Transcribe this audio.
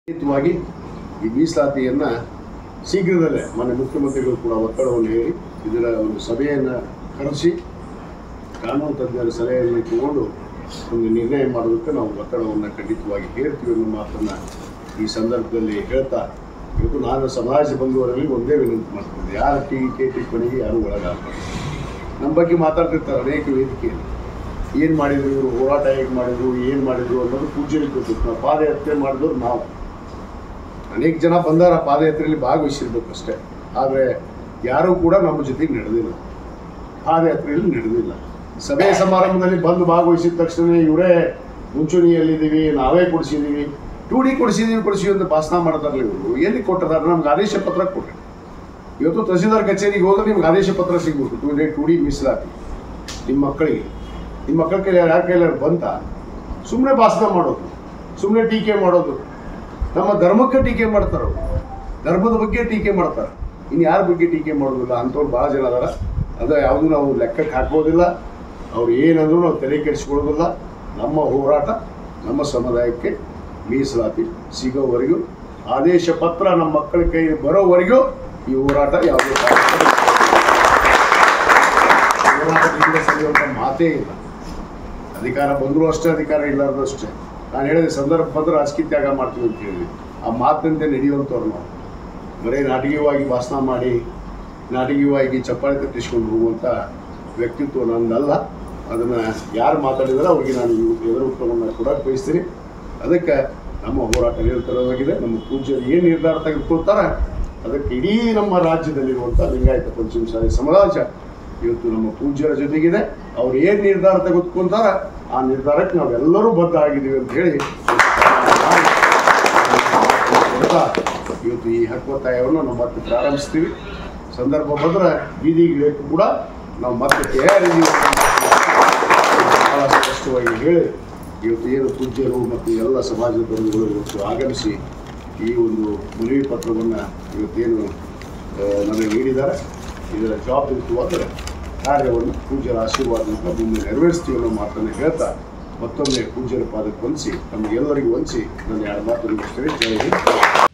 ಖಂಡಿತವಾಗಿ ಈ ಮೀಸಲಾತಿಯನ್ನು ಶೀಘ್ರದಲ್ಲೇ ಮಾನ್ಯ ಮುಖ್ಯಮಂತ್ರಿಗಳು ಕೂಡ ಒತ್ತಡವನ್ನು ಹೇರಿ ಇದರ ಒಂದು ಸಭೆಯನ್ನು ಕರೆಸಿ ಕಾನೂನು ತಜ್ಞರ ಸಲಹೆಯನ್ನು ತಗೊಂಡು ಒಂದು ನಿರ್ಣಯ ಮಾಡೋದಕ್ಕೆ ನಾವು ಒತ್ತಡವನ್ನು ಖಂಡಿತವಾಗಿ ಹೇರ್ತೀವಿ ಅನ್ನೋ ಮಾತನ್ನು ಈ ಸಂದರ್ಭದಲ್ಲಿ ಹೇಳ್ತಾ ಇವತ್ತು ನಾನು ಸಮಾಜ ಬಂಧುವರಲ್ಲಿ ಒಂದೇ ವಿನಂತಿ ಮಾಡ್ತಿದ್ದೆ ಯಾರ ಟೀಕೆ ಟಿಪ್ಪಣಿಗೆ ಯಾರು ಒಳಗಾಗಬಾರ್ದು ನಮ್ಮ ಬಗ್ಗೆ ಮಾತಾಡ್ತಿರ್ತಾರೆ ಅನೇಕ ವೇದಿಕೆಯಲ್ಲಿ ಏನು ಮಾಡಿದ್ರು ಇವರು ಹೋರಾಟ ಹೇಗೆ ಮಾಡಿದ್ರು ಏನು ಮಾಡಿದ್ರು ಅನ್ನೋದು ಪೂಜೆಯಲ್ಲಿ ಗೊತ್ತಿತ್ತು ನಾವು ಪಾದಯಾತ್ರೆ ಮಾಡಿದವ್ರು ನಾವು ಅನೇಕ ಜನ ಬಂದಾರ ಪಾದಯಾತ್ರೆಯಲ್ಲಿ ಭಾಗವಹಿಸಿರ್ಬೇಕು ಅಷ್ಟೇ ಆದರೆ ಯಾರೂ ಕೂಡ ನಮ್ಮ ಜೊತೆಗೆ ನಡೆದಿಲ್ಲ ಪಾದಯಾತ್ರೆಯಲ್ಲಿ ನಡೆದಿಲ್ಲ ಸಭೆ ಸಮಾರಂಭದಲ್ಲಿ ಬಂದು ಭಾಗವಹಿಸಿದ ತಕ್ಷಣ ಇವರೇ ಮುಂಚೂಣಿಯಲ್ಲಿದ್ದೀವಿ ನಾವೇ ಕೊಡಿಸಿದ್ದೀವಿ ಟೂ ಡಿ ಕೊಡಿಸಿದ್ದೀವಿ ಕೊಡಿಸಿವಿ ಅಂತ ಭಾಷಣ ಮಾಡ್ತಾರಲ್ಲ ಇವರು ಎಲ್ಲಿ ಕೊಟ್ಟಿದ್ದಾರೆ ನಮ್ಗೆ ಆದೇಶ ಪತ್ರ ಕೊಟ್ಟರೆ ಇವತ್ತು ತಹಸೀಲ್ದಾರ್ ಕಚೇರಿಗೆ ಹೋದ್ರೆ ನಿಮ್ಗೆ ಆದೇಶ ಪತ್ರ ಸಿಗ್ಬೇಕು ಟೂ ಡಿ ಟೂ ಡಿ ಮೀಸಲಾತಿ ನಿಮ್ಮ ಮಕ್ಕಳಿಗೆ ನಿಮ್ಮ ಮಕ್ಕಳ ಕೈಲಿ ಯಾರ ಕೈಲಾರು ಬಂತ ಸುಮ್ಮನೆ ಭಾಷಣ ಮಾಡೋದು ಸುಮ್ಮನೆ ಟೀಕೆ ಮಾಡೋದು ನಮ್ಮ ಧರ್ಮಕ್ಕೆ ಟೀಕೆ ಮಾಡ್ತಾರೆ ಅವ್ರು. ಧರ್ಮದ ಬಗ್ಗೆ ಟೀಕೆ ಮಾಡ್ತಾರೆ ಇನ್ನು ಯಾರ ಬಗ್ಗೆ ಟೀಕೆ ಮಾಡೋದಿಲ್ಲ ಅಂಥವ್ರು ಭಾಳ ಜನ ಅದಾರ ಅದು ಯಾವುದೂ ನಾವು ಲೆಕ್ಕಕ್ಕೆ ಹಾಕೋದಿಲ್ಲ ಅವ್ರು ಏನಂದ್ರೂ ನಾವು ತಲೆ ಕೆಡಿಸ್ಕೊಳ್ಳೋದಿಲ್ಲ ನಮ್ಮ ಹೋರಾಟ ನಮ್ಮ ಸಮುದಾಯಕ್ಕೆ ಮೀಸಲಾತಿ ಸಿಗೋವರೆಗೂ ಆದೇಶ ಪತ್ರ ನಮ್ಮ ಮಕ್ಕಳ ಕೈ ಬರೋವರೆಗೂ ಈ ಹೋರಾಟ ಯಾವುದೇ ಕಾರಣಕ್ಕೂ ಹೋರಾಟದಿಂದ ಸರಿಯುವಂಥ ಮಾತೇ ಇಲ್ಲ ಅಧಿಕಾರ ಬಂದರೂ ಅಷ್ಟೇ ಅಧಿಕಾರ ಇಲ್ಲಾರ್ದು ಅಷ್ಟೇ ನಾನು ಹೇಳಿದೆ ಸಂದರ್ಭ ಬಂದ್ರೆ ರಾಜಕೀಯ ತ್ಯಾಗ ಮಾಡ್ತೀವಿ ಅಂತ ಹೇಳಿದ್ವಿ ಆ ಮಾತಿನಂತೆ ನಡೆಯುವಂಥವ್ರು ನಾವು ಬರೀ ನಾಟಕೀಯವಾಗಿ ಭಾಷಣ ಮಾಡಿ ನಾಟಕೀಯವಾಗಿ ಚಪ್ಪಾಳೆ ತಟ್ಟಿಸ್ಕೊಂಡು ಹೋಗುವಂಥ ವ್ಯಕ್ತಿತ್ವ ನನ್ನಲ್ಲ ಅದನ್ನು ಯಾರು ಮಾತಾಡಿದಾರೆ ಅವ್ರಿಗೆ ನಾನು ಎದುರು ಉತ್ತರವನ್ನು ಕೊಡೋಕೆ ಬಯಸ್ತೀನಿ ಅದಕ್ಕೆ ನಮ್ಮ ಹೋರಾಟ ನಿರಂತರವಾಗಿದೆ ನಮ್ಮ ಪೂಜ್ಯರು ಏನು ನಿರ್ಧಾರ ತೆಗೆದುಕೊಳ್ತಾರೆ ಅದಕ್ಕೆ ಇಡೀ ನಮ್ಮ ರಾಜ್ಯದಲ್ಲಿರುವಂಥ ಲಿಂಗಾಯತ ಪಂಚಮಸಾಲಿ ಸಮಾಜ ಇವತ್ತು ನಮ್ಮ ಪೂಜ್ಯರ ಜೊತೆಗಿದೆ ಅವ್ರು ಏನು ನಿರ್ಧಾರ ತೆಗೆದುಕೊಂತಾರ ಆ ನಿರ್ಧಾರಕ್ಕೆ ನಾವೆಲ್ಲರೂ ಬದ್ಧ ಆಗಿದ್ದೀವಿ ಅಂತ ಹೇಳಿ ಕೊಡ್ತಾ ಇವತ್ತು ಈ ಹಕ್ಕೊತ್ತಾಯವನ್ನು ನಾವು ಮತ್ತೆ ಪ್ರಾರಂಭಿಸ್ತೀವಿ ಸಂದರ್ಭ ಬಂದ್ರೆ ಬೀದಿಗಿಳಿಯಕ್ಕೂ ಕೂಡ ನಾವು ಮತ್ತೆ ತಯಾರಿದ್ದೀವಿ ಬಹಳ ಸ್ಪಷ್ಟವಾಗಿ ಹೇಳಿ ಇವತ್ತು ಏನು ಪೂಜ್ಯರು ಮತ್ತು ಎಲ್ಲ ಸಮಾಜದ ಬಂಧುಗಳು ಇವತ್ತು ಆಗಮಿಸಿ ಈ ಒಂದು ಮನವಿ ಪತ್ರವನ್ನು ಇವತ್ತೇನು ಆ, ನನಗೆ ನೀಡಿದ್ದಾರೆ ಇದರ ಜವಾಬ್ದಾರಿಯುತವಾದ ಕಾರ್ಯವನ್ನು ಪೂಜ್ಯರ ಆಶೀರ್ವಾದದಿಂದ ಮುಂದೆ ನೆರವೇರಿಸ್ತೀವಿ ಅನ್ನೋ ಮಾತನ್ನು ಹೇಳ್ತಾ ಮತ್ತೊಮ್ಮೆ ಪೂಜ್ಯರ ಪಾದಕ್ಕೆ ವಂದಿಸಿ ನಮಗೆಲ್ಲರಿಗೂ ವಂದಿಸಿ ನನ್ನ ಎರಡು ಮಾತನ್ನು ಮುಗಿಸ್ತೇನೆ ಜೈ ಹಿಂದ್